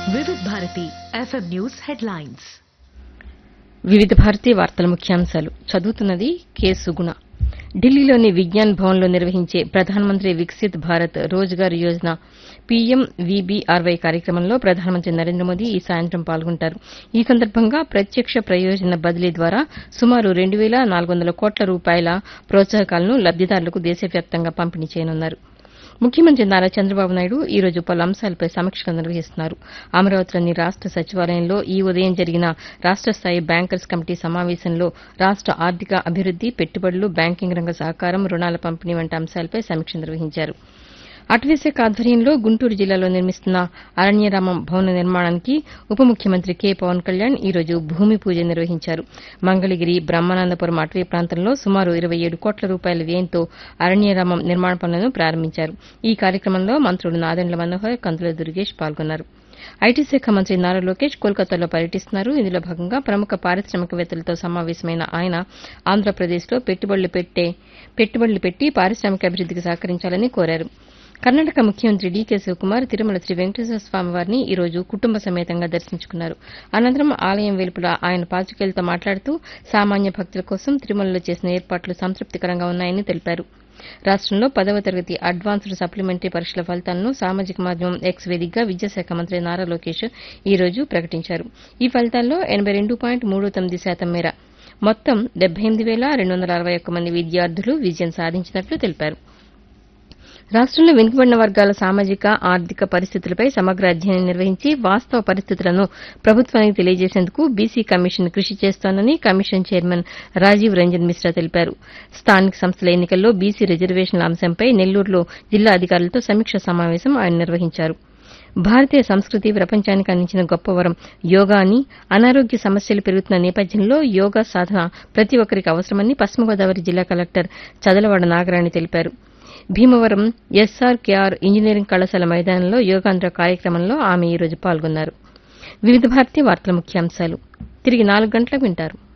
వివిధ Bharati FM news headlines వివిధ భారతీ వార్తల ముఖ్యాంశాలు చదువుతున్నది కె సుగుణ ఢిల్లీలోని విజ్ఞాన్ భవన్లో నిర్వహించే ప్రధానమంత్రి వికసిత్ భారత్ రోజ్గార్ యోజన పీఎం వీబీఆర్వై కార్యక్రమంలో ప్రధానమంత్రి నరేంద్ర మోదీ ఈ సాయంత్రం పాల్గొంటారు ఈ సందర్భంగా ప్రత్యక్ష ప్రయోజన బదిలీ ద్వారా సుమారు రెండు వేల నాలుగు వందల కోట్ల రూపాయల ప్రోత్సాహకాలను లబ్దిదారులకు దేశవ్యాప్తంగా పంపిణీ చేయనున్నారు ముఖ్యమంత్రి నారా చంద్రబాబు నాయుడు ఈ రోజు పలు అంశాలపై సమీక్ష నిర్వహిస్తున్నారు అమరావతిలోని రాష్ట సచివాలయంలో ఈ ఉదయం జరిగిన రాష్ట స్థాయి బ్యాంకర్స్ కమిటీ సమావేశంలో రాష్ట ఆర్థిక అభివృద్ది పెట్టుబడులు బ్యాంకింగ్ రంగ సహకారం రుణాల పంపిణీ వంటి అంశాలపై సమీక్ష నిర్వహించారు అటవీశాఖ ఆధ్వర్యంలో గుంటూరు జిల్లాలో నిర్మిస్తున్న అరణ్యరామం భవన నిర్మాణానికి ఉప ముఖ్యమంత్రి కె పవన్ కళ్యాణ్ ఈ రోజు భూమి పూజ నిర్వహించారు మంగళగిరి బ్రహ్మానందపురం అటవీ ప్రాంతంలో సుమారు ఇరవై ఏడు కోట్ల రూపాయల వ్యయంతో అరణ్యరామం నిర్మాణ పనులను ప్రారంభించారు ఈ కార్యక్రమంలో మంత్రులు నాదెండ్ల మనోహర్ కందుల దుర్గేష్ పాల్గొన్నారు ఐటీ శాఖ మంత్రి నారా లోకేష్ కోల్కతాలో పర్యటిస్తున్నారు ఇందులో భాగంగా ప్రముఖ పారిశ్రామికవేత్తలతో సమావేశమైన ఆయన ఆంధ్రప్రదేశ్లో పెట్టుబడులు పెట్టే పెట్టుబడులు పెట్టి పారిశ్రామిక అభివృద్దికి సహకరించాలని కోరారు కర్ణాటక ముఖ్యమంత్రి డీకే శివకుమార్ తిరుమల శ్రీ వెంకటేశ్వర స్వామి వారిని ఈ రోజు కుటుంబ సమేతంగా దర్శించుకున్నారు అనంతరం ఆలయం వెలుపల ఆయన పాతికేయులతో మాట్లాడుతూ సామాన్య భక్తుల కోసం తిరుమలలో చేసిన ఏర్పాట్లు సంతృప్తికరంగా ఉన్నాయని తెలిపారు రాష్టంలో పదవ తరగతి అడ్వాన్స్డ్ సప్లిమెంటరీ పరీక్షల ఫలితాలను సామాజిక మాధ్యమం ఎక్స్ వేదికగా విద్యాశాఖ మంత్రి నారా లోకేష్ ఈ రోజు ప్రకటించారు ఈ ఫలితాల్లో ఎనబై రెండు పాయింట్ మూడు తొమ్మిది శాతం మేర మొత్తం డెబ్బై ఎనిమిది వేల రెండు వందల అరవై ఒక్క మంది విద్యార్థులు విజయం సాధించినట్లు తెలిపారు రాష్టంలో వెనుకబడిన వర్గాల సామాజిక ఆర్థిక పరిస్థితులపై సమగ్ర అధ్యయనం నిర్వహించి వాస్తవ పరిస్థితులను ప్రభుత్వానికి తెలియజేసేందుకు బీసీ కమిషన్ కృషి చేస్తోందని కమిషన్ చైర్మన్ రాజీవ్ రంజన్ మిశ్రా తెలిపారు స్థానిక సంస్థల ఎన్నికల్లో బీసీ రిజర్వేషన్ల అంశంపై నెల్లూరులో జిల్లా అధికారులతో సమీక్ష సమావేశం ఆయన నిర్వహించారు భారతీయ సంస్కృతి ప్రపంచానికి అందించిన గొప్ప వరం యోగా అని అనారోగ్య సమస్యలు పెరుగుతున్న నేపథ్యంలో యోగా సాధన ప్రతి ఒక్కరికి అవసరమని పశ్చిమ గోదావరి జిల్లా కలెక్టర్ చదలవాడ నాగరాణి తెలిపారు భీమవరం ఎస్ఆర్కేఆర్ ఇంజనీరింగ్ కళాశాల మైదానంలో యోగాంధ్ర కార్యక్రమంలో ఆమె ఈ రోజు పాల్గొన్నారు వివిధ భారతీయ వార్తల ముఖ్యాంశాలు తిరిగి నాలుగు గంటలకు వింటారు